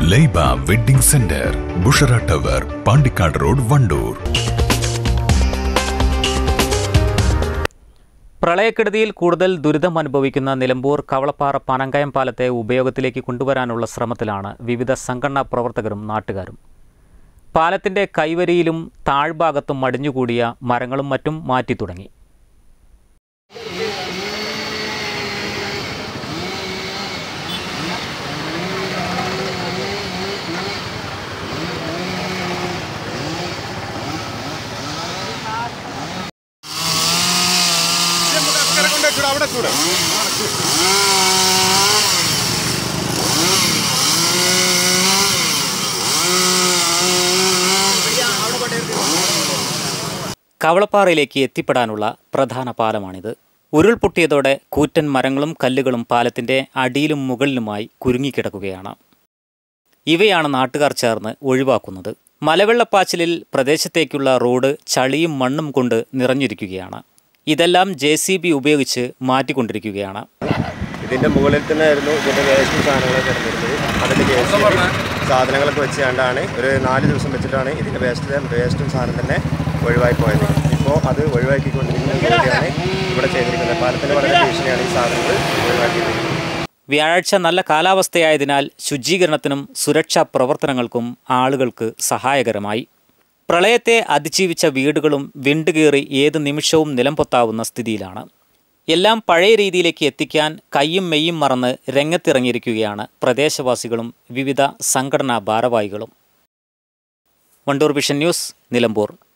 Laiba wedding centre Bushra tower Pandikkad road Wandoor പ്രളയക്കെടുതിയിൽ കൂടുതൽ ദുരിതം അനുഭവിക്കുന്ന നിലമ്പൂർ കവളപ്പാറ പനങ്കയം പാലത്തെ ഉപയോഗത്തിലേക്ക് കൊണ്ടുവരാനുള്ള ശ്രമത്തിലാണ് വിവിധ സംഘടനാ പ്രവർത്തകരും നാട്ടുകാരും പാലത്തിന്റെ കൈവരിയിലും താഴ്ഭാഗത്തും മടിഞ്ഞുകൂടിയ മരങ്ങളും മറ്റും മാറ്റി തുടങ്ങി കവളപ്പാറയിലേക്ക് എത്തിപ്പെടാനുള്ള പ്രധാന പാലമാണിത് ഉരുൾപൊട്ടിയതോടെ കൂറ്റൻ മരങ്ങളും കല്ലുകളും പാലത്തിന്റെ അടിയിലും മുകളിലുമായി കുരുങ്ങിക്കിടക്കുകയാണ് ഇവയാണ് നാട്ടുകാർ ചേർന്ന് ഒഴിവാക്കുന്നത് മലവെള്ളപ്പാച്ചിലിൽ പ്രദേശത്തേക്കുള്ള റോഡ് ചളിയും മണ്ണും കൊണ്ട് നിറഞ്ഞിരിക്കുകയാണ് ഇതെല്ലാം ജെ സി ബി ഉപയോഗിച്ച് മാറ്റിക്കൊണ്ടിരിക്കുകയാണ് ഇതിന്റെ മുകളിൽ തന്നെ ആയിരുന്നു ഇതിന്റെ വേസ്റ്റ് സാധനങ്ങളൊക്കെ കിടന്നിരുന്നത് അതിന്റെ വേസ്റ്റ് സാധനങ്ങളൊക്കെ വെച്ചുകൊണ്ടാണ് ഒരു നാല് ദിവസം വെച്ചിട്ടാണ് ഇതിന്റെ വേസ്റ്റ് വേസ്റ്റും സാധനം തന്നെ ഒഴിവായി പോയത് ഇപ്പോൾ അത് ഒഴിവാക്കിക്കൊണ്ടിരിക്കുന്ന ജോലിയാണ് ഇവിടെ ചെയ്തിരിക്കുന്നത് പാലത്തിന് വളരെ ഭീഷണിയാണ് ഈ സാധനങ്ങൾ ഒഴിവാക്കിയിരിക്കുന്നത് വ്യാഴാഴ്ച നല്ല കാലാവസ്ഥയായതിനാൽ ശുചീകരണത്തിനും സുരക്ഷാ പ്രവർത്തനങ്ങൾക്കും ആളുകൾക്ക് സഹായകരമായി പ്രളയത്തെ അതിജീവിച്ച വീടുകളും വിണ്ടുകീറി ഏത് നിമിഷവും നിലംപൊത്താവുന്ന സ്ഥിതിയിലാണ് എല്ലാം പഴയ രീതിയിലേക്ക് എത്തിക്കാൻ കയ്യും മെയ്യും മറന്ന് രംഗത്തിറങ്ങിയിരിക്കുകയാണ് പ്രദേശവാസികളും വിവിധ സംഘടനാ ഭാരവാഹികളും വണ്ടൂർ വിഷൻ ന്യൂസ് നിലമ്പൂർ